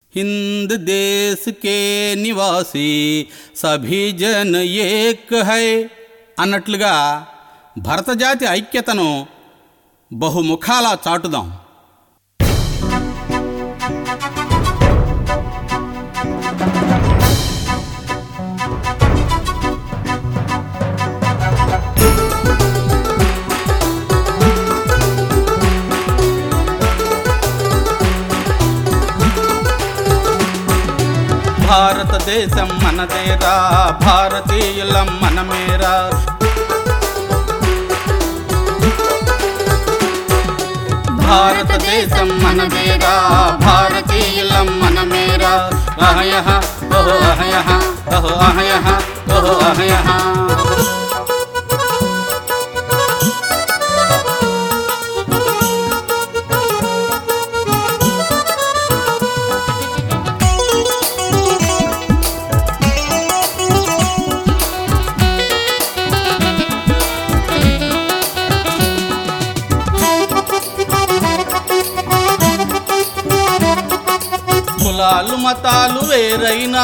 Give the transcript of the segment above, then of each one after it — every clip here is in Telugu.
हिंद देश के నివాసి సభీ జన్ ఏక్ హై అన్నట్లుగా భరతజాతి ఐక్యతను బహుముఖాలా చాటుదాం భారతదేశం మనదేరా భారతీయులం మనమేరా భారతదేశం మనదేరా భారతీయులం మనమేరా అహయహ ఓహో అహయహ ఓహో అహయహ ఓహో అహయహ కులాలు మతాలు వేరైనా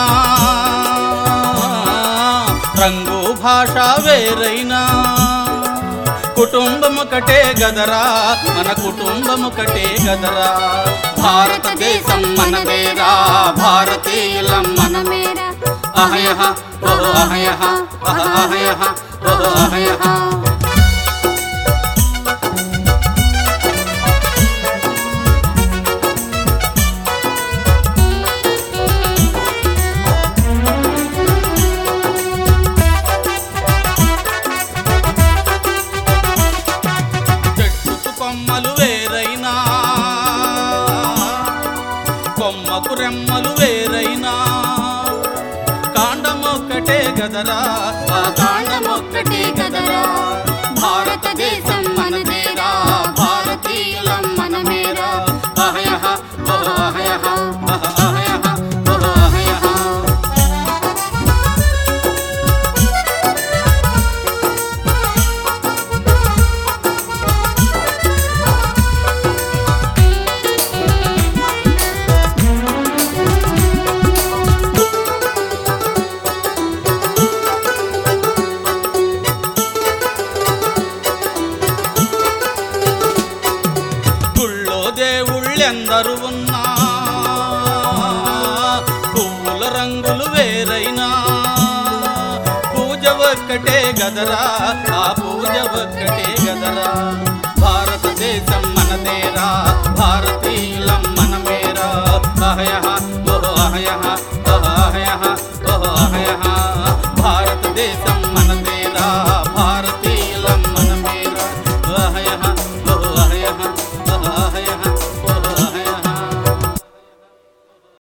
రంగు భాష వేరైనా కుటుంబం ఒకటే గదరా మన కుటుంబం ఒకటే గదరా భారతదేశం మనదేరా భారతీయులం మన మనమేరా అహయహ ఓహో అహయహ అహ అహయహ ఓహో అహయహ చెట్టుకు కొమ్మలు వేరైనా కొమ్మకు రెమ్మలు వేరైనా కాండమొక్కటే గదరా ఆ కాండమొక్కటే గదరా భారతదేశం మనదేరా భారతీయులం మనమేరా అహయహ ఓహో అహయహ అహ అహయహ ఓహో అహయహ గుళ్ళో దేవుళ్ళెందరు ఉన్నా పువ్వుల రంగులు వేరైనా పూజ ఒక్కటే గదరా ఆ పూజ ఒక్కటే గదరా భారతదేశం మనదేరా భారతీయులం మనమేరా అహయహ ఓహో అహయహ ఓహో అహయహ